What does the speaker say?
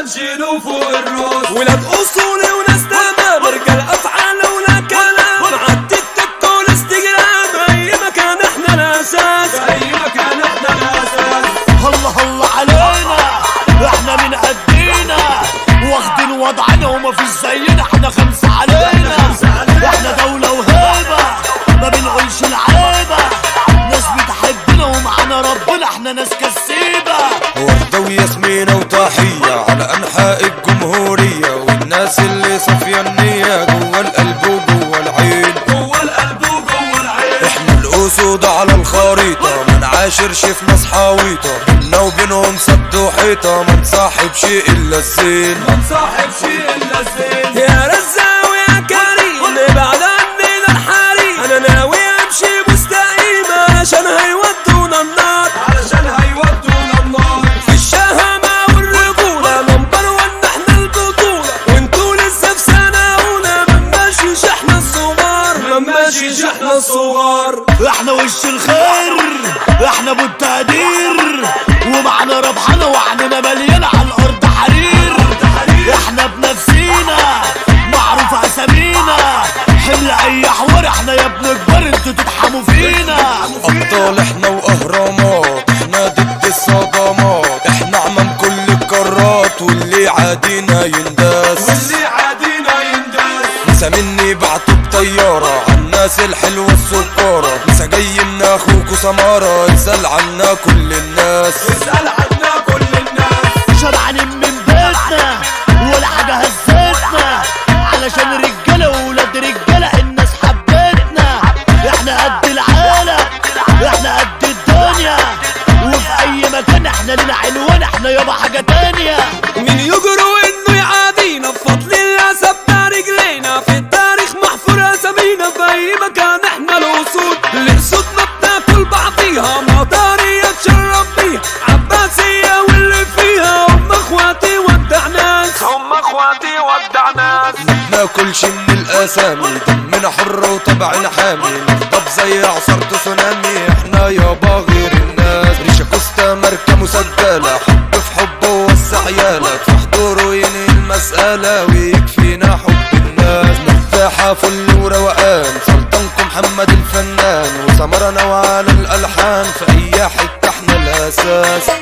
بنشيله فوق الراس ولاد اصول وناس تمام رجال افعال ولا كلام عدي التيك توك والانستجرام اي مكان احنا الاساس اي مكان احنا الاساس الله الله علينا احنا من قدينا واخدين وضعنا ومفيش زينا احنا خمسة علينا احنا دولة وهيبة ما بنقولش العيبة ناس بتحبنا ومعانا ربنا احنا ناس كسيبة وردة وياسمينة وتحية على أنحاء الجمهورية والناس اللي صافية النية جوا القلب وجوا العين جوه القلب وجوه العين احنا الأسود على الخريطة ما نعاشرش في ناس حاويطة بينا وبينهم سد وحيطة ما نصاحبش إلا الزين ما نصاحب شيء الا الزين يا رزاق ويا كريم ابعد عننا الحريم انا ناوي امشي مستقيم علشان هيودونا النار علشان هيودونا النار في الشهامة والرجولة نمبر ون احنا البطولة وانتوا لسه في سنة أولى ما ماشيش احنا الصغار ما ماشيش احنا الصغار احنا وش الخير احنا ابو التقدير ومعنا ربحنا وعننا مليانة على الارض حرير احنا بنفسينا معروف اسامينا حمل اي حوار احنا يا ابن كبار انتوا تتحموا فينا أبطال احنا وأهرامات احنا ضد الصدمات احنا عمام كل القارات واللي عادينا ينداس واللي عادينا ينداس مسا مني بعته بطيارة عالناس الحلوة السكارة مسا جاي من اخوكوا سمارة يسأل عنا كل الناس اسأل عنا كل الناس شبعانين من بيتنا ولا حاجة هزتنا علشان رجالة وولاد رجالة الناس حبتنا احنا قد العالم احنا قد الدنيا وفي اي مكان احنا لنا عنوان احنا يابا حاجة تانية مين يجرؤ انه يعادينا بفضل الله ثبنا رجلينا في التاريخ محفور اسامينا في اي مكان احنا الاسود الاسود ما بتاكل بعضيها مطارية تشرب بيها عباسية واللي فيها هم اخواتي ودع ناس هم اخواتي ودع ناس ناكلش من الاسامي دمنا حر وطبعنا حامي نغضب زي عصارة تسونامي احنا يابا غير الناس ريشة كوستا ماركة مسجلة حب في حب ووسع عيالك في حضوره ينهي المسألة ويكفينا حب الناس مرتاحة فل وروقان سلطانكم محمد الفنان وسمرنا وعلى الألحان في أي حتة احنا الأساس